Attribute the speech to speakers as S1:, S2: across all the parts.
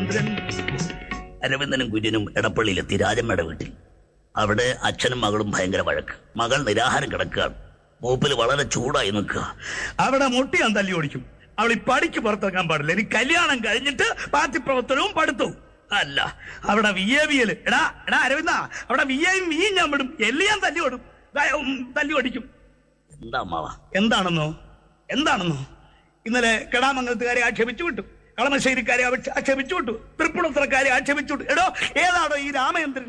S1: രാമേന്ദ്രൻ
S2: അരവിന്ദനും കുര്യനും എടപ്പള്ളിയിലെത്തി രാജമ്മയുടെ വീട്ടിൽ അവിടെ അച്ഛനും മകളും ഭയങ്കര വഴക്ക് മകൾ നിരാഹാരം കിടക്കുകയാണ് മൂപ്പിൽ വളരെ ചൂടായി നിൽക്കുക
S1: അവിടെ മുട്ടി ഞാൻ തല്ലി ഓടിക്കും അവൾ ഈ പടിക്ക് പുറത്തിറങ്ങാൻ പാടില്ല ഇനി കല്യാണം കഴിഞ്ഞിട്ട് പാർട്ടി പ്രവർത്തനവും പഠിത്തവും അല്ല അവിടെ വി എ വി എല് എടാ എടാ അരവിന്ദ അവിടെ വി എയും വിയും ഞാൻ വിടും എല്ലി ഞാൻ തല്ലി ഓടും ദാ, ഉം, തല്ലി ഓടിക്കും
S2: എന്താ അമ്മാവ
S1: എന്താണെന്നോ എന്താണെന്നോ ഇന്നലെ കെടാമംഗലത്തുകാരെ ആക്ഷേപിച്ചു വിട്ടു കളമശ്ശേരിക്കാരെ ആക്ഷ- ആക്ഷേപിച്ചു വിട്ടു തൃപ്പുണത്തറക്കാരെ ആക്ഷേപിച്ചു വിട്ടു എടോ ഏതാണോ ഈ രാമചന്ദ്രൻ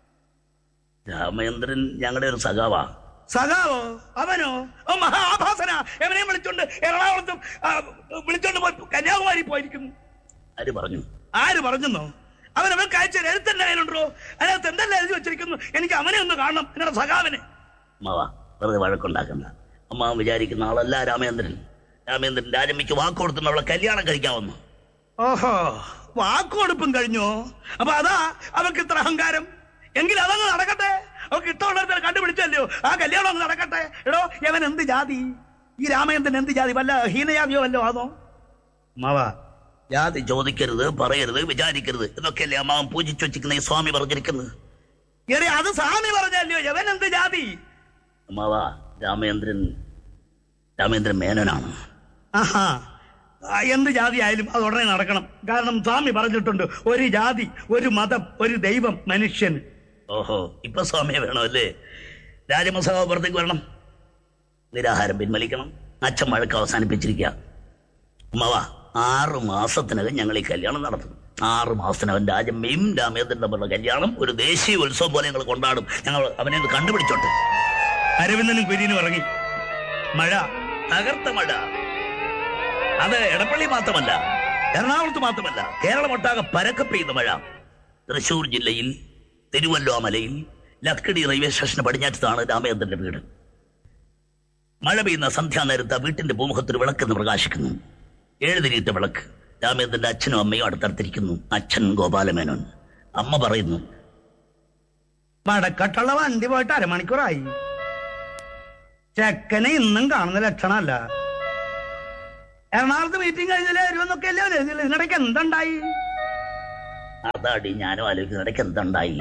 S2: രാമേന്ദ്രൻ ഞങ്ങളുടെ ഒരു സഖാവാ
S1: സഖാവോ അവനോ ഓ മഹാഭാസന എവനെയും വിളിച്ചോണ്ട് എറണാകുളത്തും ആ, വിളിച്ചോണ്ട് പോയി കന്യാകുമാരി പോയിരിക്കുന്നു
S2: ആര് പറഞ്ഞു
S1: ആര് പറഞ്ഞെന്നോ അവൻ അവൾക്ക് അയച്ച എഴുത്തന്നെ കയ്യിലുണ്ടോ അതിനകത്ത് എന്തെല്ലാം എഴുതി വെച്ചിരിക്കുന്നു എനിക്ക് അവനെ ഒന്ന് കാണണം എന്നോട് സഖാവിനെ
S2: അമ്മാവ വെറുതെ വഴക്കുണ്ടാക്കണ്ട അമ്മാവൻ വിചാരിക്കുന്ന ആളല്ല രാമേന്ദ്രൻ രാമേന്ദ്രൻ രാജമ്മയ്ക്ക് വാക്ക് കൊടുത്തിട്ട് അവളെ കല്യാണം കഴിക്കാൻ വന്നു
S1: ഓഹോ വാക്കുകൊടുപ്പും കഴിഞ്ഞോ അപ്പൊ അതാ അവൾക്ക് ഇത്ര അഹങ്കാരം എങ്കിൽ അതങ്ങ് നടക്കട്ടെ അവൾക്ക് ഇഷ്ടമുള്ളവരെ കണ്ടുപിടിച്ചല്ലോ ആ കല്യാണം അങ്ങ് നടക്കട്ടെ എടോ യവൻ എന്ത് ജാതി ഈ രാമചന്ദ്രൻ എന്ത് ജാതി വല്ല ഹീനജാതിയോ വല്ലോ ആണോ മാവാ
S2: ജാതി ചോദിക്കരുത് പറയരുത് വിചാരിക്കരുത് എന്നൊക്കെയല്ലേ അമ്മാവൻ പൂജിച്ചു വെച്ചിരിക്കുന്ന ഈ സ്വാമി പറഞ്ഞിരിക്കുന്നത്
S1: എടേ അത് സ്വാമി പറഞ്ഞല്ലോ യവൻ എന്ത് ജാതി
S2: അമ്മാവ രാമേന്ദ്രൻ രാമേന്ദ്രൻ മേനോനാണ്
S1: ആഹാ ആ, എന്ത് ജാതി ആയാലും അത് ഉടനെ നടക്കണം കാരണം സ്വാമി പറഞ്ഞിട്ടുണ്ട് ഒരു ജാതി ഒരു മതം ഒരു ദൈവം മനുഷ്യൻ
S2: ഓഹോ ഇപ്പൊ സ്വാമിയെ വേണമല്ലേ രാജമസഭ പുറത്തേക്ക് വരണം നിരാഹാരം പിൻവലിക്കണം അച്ഛൻ മഴക്ക് അവസാനിപ്പിച്ചിരിക്കുക അമ്മാവ ആറ് മാസത്തിനകം ഞങ്ങൾ ഈ കല്യാണം നടത്തും ആറ് മാസത്തിനകം രാജമ്മയും രാമേന്ദ്രൻ തമ്മിലുള്ള കല്യാണം ഒരു ദേശീയ ഉത്സവം പോലെ ഞങ്ങൾ കൊണ്ടാടും ഞങ്ങൾ അവനെ ഒന്ന് കണ്ടുപിടിച്ചോട്ടെ
S1: അരവിന്ദനും കുര്യനും ഇറങ്ങി മഴ
S2: തകർത്ത മഴ അത് എടപ്പള്ളി മാത്രമല്ല എറണാകുളത്ത് മാത്രമല്ല കേരളമൊട്ടാകെ പരക്കെ പെയ്ത മഴ തൃശൂർ ജില്ലയിൽ തിരുവല്ലോമലയിൽ ലക്കിടി റെയിൽവേ സ്റ്റേഷന് പടിഞ്ഞാറ്റത്താണ് രാമേന്ദ്രന്റെ വീട് മഴ പെയ്യുന്ന സന്ധ്യാനേരത്ത് ആ വീട്ടിന്റെ പൂമുഖത്തിൽ വിളക്കെന്ന് പ്രകാശിക്കുന്നു എഴുതിരിയിട്ട വിളക്ക് രാമേന്ദ്രന്റെ അച്ഛനും അമ്മയും അടുത്തടുത്തിരിക്കുന്നു അച്ഛൻ ഗോപാലമേനോൻ അമ്മ പറയുന്നു
S1: വടക്കട്ടുള്ള വണ്ടി പോയിട്ട് അരമണിക്കൂറായി ചെക്കനെ ഇന്നും കാണുന്ന ലക്ഷണമല്ല എറണാകുളത്ത് മീറ്റിംഗ് കഴിഞ്ഞാലേ വരുമെന്നൊക്കെ അല്ലേ അവര് എഴുതിയത്. ഇതിനിടയ്ക്ക് എന്തുണ്ടായി
S2: അതാടി ഞാനും ആലോചിക്കുന്ന ഇടയ്ക്ക് എന്തുണ്ടായി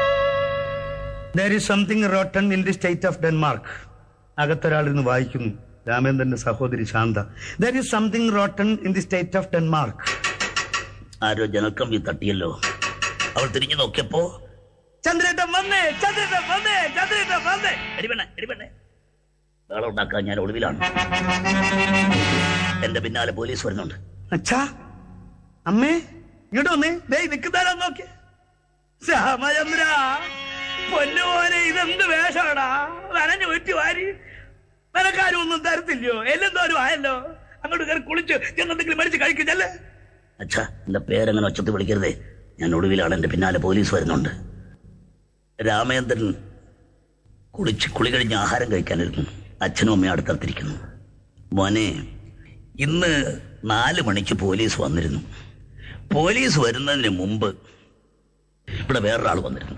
S1: there is something rotten in the state of Denmark അകത്തൊരാൾ ഇന്ന് വായിക്കുന്നു രാമേന്ദ്രന്റെ സഹോദരി Shantha there is something rotten in the state of Denmark
S2: ആരോ ജനൽക്കമ്പി തട്ടിയല്ലോ അവൾ തിരിഞ്ഞു നോക്കിയപ്പോ
S1: ചന്ദ്രേട്ടൻ വന്നേ ചന്ദ്രേട്ടൻ വന്നേ ചന്ദ്രേട്ടൻ വന്നേ
S2: എടിപെണ്ണെ എടിപെണ്ണെ വേളം ഉണ്ടാക്കാൻ ഞാൻ ഒളിവിലാണ് എന്റെ പിന്നാലെ പോലീസ് വരുന്നുണ്ട്
S1: അച്ഛാ അമ്മേ ഇങ്ങോട്ട് വന്നേ ദേ നിൽക്കുന്നാലോ നോക്കിയേ ശ്യാമചന്ദ്ര പൊന്നുപോലെ ഇതെന്ത് വേഷമാടാ നനഞ്ഞു ഒറ്റ വാരി നിനക്കാരും ഒന്നും തരത്തില്ലയോ എല്ലെന്തോരും ആയല്ലോ അങ്ങോട്ട് കയറി കുളിച്ച് ചെന്നെന്തെങ്കിലും മേടിച്ച് കഴിക്കുന്നല്ലേ
S2: അച്ഛാ എന്റെ പേരങ്ങനെ ഒച്ചത്ത് വിളിക്കരുതേ ഞാൻ ഒളിവിലാണ് എന്റെ പിന്നാലെ പോലീസ് വരുന്നുണ്ട് രാമേന്ദ്രൻ കുളിച്ച് കുളി കഴിഞ്ഞ് ആഹാരം കഴിക്കാനിരുന്നു അച്ഛനും അമ്മയും അടുത്തടുത്തിരിക്കുന്നു മോനെ ഇന്ന് നാല് മണിക്ക് പോലീസ് വന്നിരുന്നു പോലീസ് വരുന്നതിന് മുമ്പ് ഇവിടെ വേറൊരാൾ വന്നിരുന്നു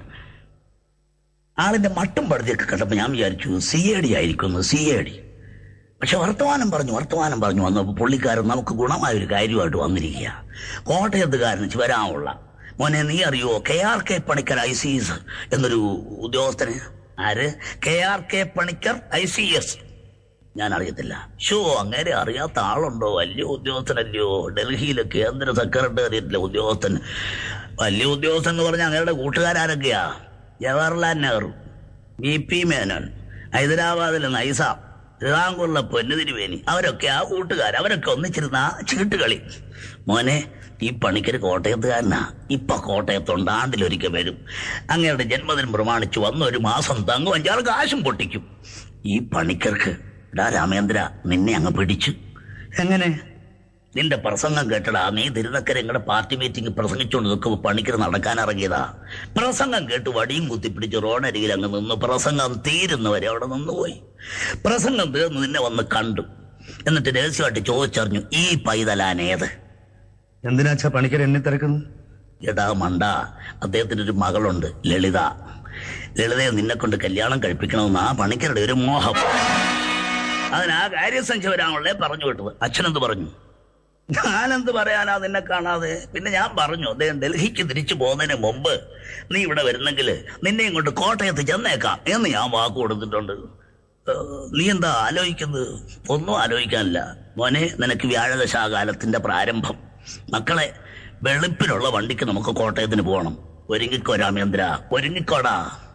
S2: ആളിന്റെ മട്ടും പടുതിയൊക്കെ കണ്ടപ്പോൾ ഞാൻ വിചാരിച്ചു സി എ ഡി ആയിരിക്കുന്നു സി എ ഡി പക്ഷെ വർത്തമാനം പറഞ്ഞു വർത്തമാനം പറഞ്ഞു വന്നപ്പോൾ പുള്ളിക്കാരൻ നമുക്ക് ഗുണമായ ഒരു കാര്യമായിട്ട് വന്നിരിക്കുക കോട്ടയത്തുകാരന് വരാനുള്ള മോനെ നീ അറിയോ K R K Panicker I C S എന്നൊരു ഉദ്യോഗസ്ഥന് ആര് K R K Panicker I C S ഞാൻ അറിയത്തില്ല ഷോ അങ്ങനെ അറിയാത്ത ആളുണ്ടോ വലിയ ഉദ്യോഗസ്ഥനല്ലയോ ഡൽഹിയിലെ കേന്ദ്ര സെക്രട്ടേറിയറ്റിലെ ഉദ്യോഗസ്ഥൻ വലിയ ഉദ്യോഗസ്ഥൻ എന്ന് പറഞ്ഞാൽ അങ്ങയുടെ കൂട്ടുകാരൊക്കെയാ ജവഹർലാൽ നെഹ്റു വി പി മേനോൻ ഹൈദരാബാദിലെ നൈസാം ശ്രീറാങ്കൂറിലെ പൊന്നുതിരുവേനി അവരൊക്കെ ആ കൂട്ടുകാർ അവരൊക്കെ ഒന്നിച്ചിരുന്ന ആ ചീട്ടുകളി മോനെ ഈ പണിക്കര് കോട്ടയത്തുകാരനാ ഇപ്പൊ കോട്ടയത്തുണ്ട് ആണ്ടിലൊരിക്കൽ വരും അങ്ങയുടെ ജന്മദിനം പ്രമാണിച്ച് വന്ന ഒരു മാസം തങ്ങും അഞ്ചാറ് കാശും പൊട്ടിക്കും ഈ പണിക്കർക്ക് എടാ രാമേന്ദ്ര നിന്നെ അങ്ങ് പിടിച്ചു
S1: എങ്ങനെ
S2: നിന്റെ പ്രസംഗം കേട്ടടാ നീ തിരുനക്കര ഞങ്ങളുടെ പാർട്ടി മീറ്റിംഗ് പ്രസംഗിച്ചുകൊണ്ട് നിൽക്കുമ്പോൾ പണിക്കർ നടക്കാൻ ഇറങ്ങിയതാ പ്രസംഗം കേട്ട് വടിയും കുത്തിപ്പിടിച്ച് റോഡരികിൽ അങ്ങ് നിന്ന് പ്രസംഗം തീരുന്നവരെ അവിടെ നിന്നുപോയി പ്രസംഗം തീർന്ന് നിന്നെ വന്ന് കണ്ടു എന്നിട്ട് രഹസ്യമായിട്ട് ചോദിച്ചറിഞ്ഞു ഈ പൈതലാനേത്
S1: എന്തിനാച്ചാ പണിക്കർ എന്നെ തിരക്കുന്നത്
S2: എടാ മണ്ട അദ്ദേഹത്തിന് ഒരു മകളുണ്ട് ലളിത ലളിതയെ നിന്നെ കൊണ്ട് കല്യാണം കഴിപ്പിക്കണമെന്ന് ആ പണിക്കരുടെ ഒരു മോഹം അതിന് ആ കാര്യസംഖ്യ വരാനുള്ളേ പറഞ്ഞു വിട്ടത് അച്ഛനെന്ത് പറഞ്ഞു ഞാനെന്ത് പറയാനാ നിന്നെ കാണാതെ പിന്നെ ഞാൻ പറഞ്ഞു അദ്ദേഹം ഡൽഹിക്ക് തിരിച്ചു പോകുന്നതിന് മുമ്പ് നീ ഇവിടെ വരുന്നെങ്കിൽ നിന്നെ ഇങ്ങോട്ട് കോട്ടയത്ത് ചെന്നേക്കാം എന്ന് ഞാൻ വാക്ക് കൊടുത്തിട്ടുണ്ട് ഏഹ്, നീ എന്താ ആലോചിക്കുന്നത് ഒന്നും ആലോചിക്കാനില്ല മോനെ നിനക്ക് വ്യാഴദശാകാലത്തിന്റെ പ്രാരംഭം മക്കളെ വെളുപ്പിലുള്ള വണ്ടിക്ക് നമുക്ക് കോട്ടയത്തിന് പോകണം ഒരുങ്ങിക്കോ രാമേന്ദ്ര ഒരുങ്ങിക്കോടാ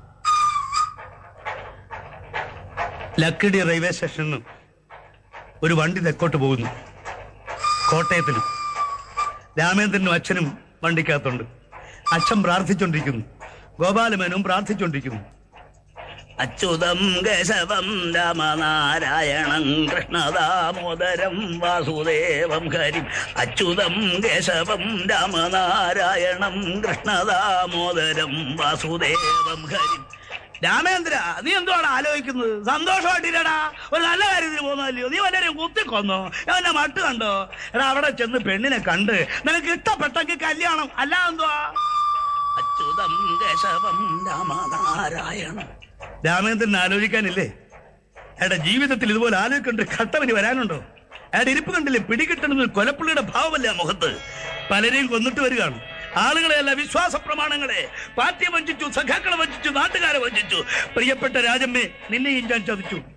S1: ലക്കിടി റെയിൽവേ സ്റ്റേഷനിൽ നിന്ന് ഒരു വണ്ടി തെക്കോട്ട് പോകുന്നു കോട്ടയത്തിന് രാമേന്ദ്രനും അച്ഛനും വണ്ടിക്കകത്തുണ്ട് അച്ഛൻ പ്രാർത്ഥിച്ചുകൊണ്ടിരിക്കുന്നു ഗോപാലമേനും പ്രാർത്ഥിച്ചുകൊണ്ടിരിക്കുന്നു
S2: അച്യുതം കേശവം രാമനാരായണം കൃഷ്ണദാമോദരം വാസുദേവം ഹരിം അച്യുതം കേശവം രാമനാരായണം കൃഷ്ണദാമോദരം വാസുദേവം ഹരിം
S1: രാമേന്ദ്ര നീ എന്തുവാണ് ആലോചിക്കുന്നത് സന്തോഷമായിട്ടില്ലടാ ഒരു നല്ല കാര്യത്തിന് പോകുന്നതല്ലയോ നീ വല്ലവരെയും കുത്തിക്കൊന്നോ അവന്റെ മട്ട് കണ്ടോ എടാ അവിടെ ചെന്ന് പെണ്ണിനെ കണ്ട് നിനക്ക് ഇഷ്ടപ്പെട്ടെങ്കിൽ കല്യാണം അല്ല എന്തുവാ
S2: അച്യുതം കേശവം രാമനാരായണം
S1: രാമേന്ദ്രൻ ആലോചിക്കാനില്ലേ എടാ ജീവിതത്തിൽ ഇതുപോലെ ആലോചിക്കേണ്ട ഘട്ടവന് വരാനുണ്ടോ അയാളുടെ ഇരിപ്പ് കണ്ടില്ലേ പിടികിട്ടണമെന്ന് കൊലപ്പുള്ളിയുടെ ഭാവമല്ലേ ആ മുഖത്ത് പലരെയും കൊന്നിട്ട് വരികയാണ് ആളുകളെയല്ല വിശ്വാസ പ്രമാണങ്ങളെ പാർട്ടിയെ വഞ്ചിച്ചു സഖാക്കളെ വഞ്ചിച്ചു നാട്ടുകാരെ വഞ്ചിച്ചു പ്രിയപ്പെട്ട രാജമ്മേ നിന്നെയും ഞാൻ ചതിച്ചു